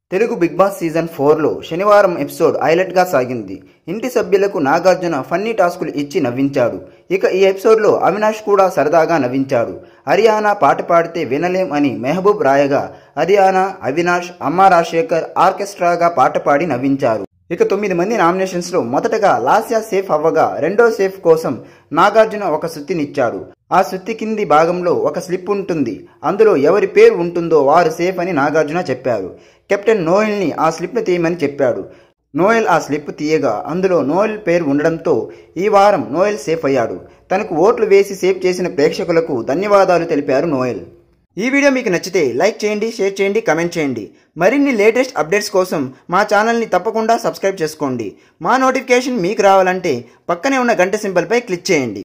Telugu big boss season ఫోర్లో శనివారం episode హైలైట్గా సాగింది ఇంటి సభ్యులకు నాగార్జున ఫన్నీ టాస్కులు ఇచ్చి నవ్వించాడు ఇక ఈ ఎపిసోడ్లో అవినాష్ కూడా సరదాగా నవ్వించాడు హరియానా పాట పాడితే వినలేం అని మెహబూబ్ రాయగా హరియానా అవినాష్ అమ్మ రాజశేఖర్ ఆర్కెస్ట్రాగా పాట పాడి నవ్వించారు ఇక తొమ్మిది మంది నామినేషన్స్ లో మొదటగా లాస్యా సేఫ్ అవ్వగా రెండో సేఫ్ కోసం నాగార్జున ఒక సుత్తినిచ్చాడు ఆ సుత్తి కింది భాగంలో ఒక స్లిప్ ఉంటుంది అందులో ఎవరి పేరు ఉంటుందో వారు సేఫ్ అని నాగార్జున చెప్పారు కెప్టెన్ నోయల్ ని ఆ స్లిప్ ను తీయమని చెప్పాడు నోయల్ ఆ స్లిప్ తీయగా అందులో నోయల్ పేరు ఉండడంతో ఈ వారం నోయల్ సేఫ్ అయ్యాడు తనకు ఓట్లు వేసి సేవ్ చేసిన ప్రేక్షకులకు ధన్యవాదాలు తెలిపారు నోయల్ ఈ వీడియో మీకు నచ్చితే లైక్ చేయండి షేర్ చేయండి కమెంట్ చేయండి మరిన్ని లేటెస్ట్ అప్డేట్స్ కోసం మా ఛానల్ని తప్పకుండా సబ్స్క్రైబ్ చేసుకోండి మా నోటిఫికేషన్ మీకు రావాలంటే పక్కనే ఉన్న గంట సింబల్పై క్లిక్ చేయండి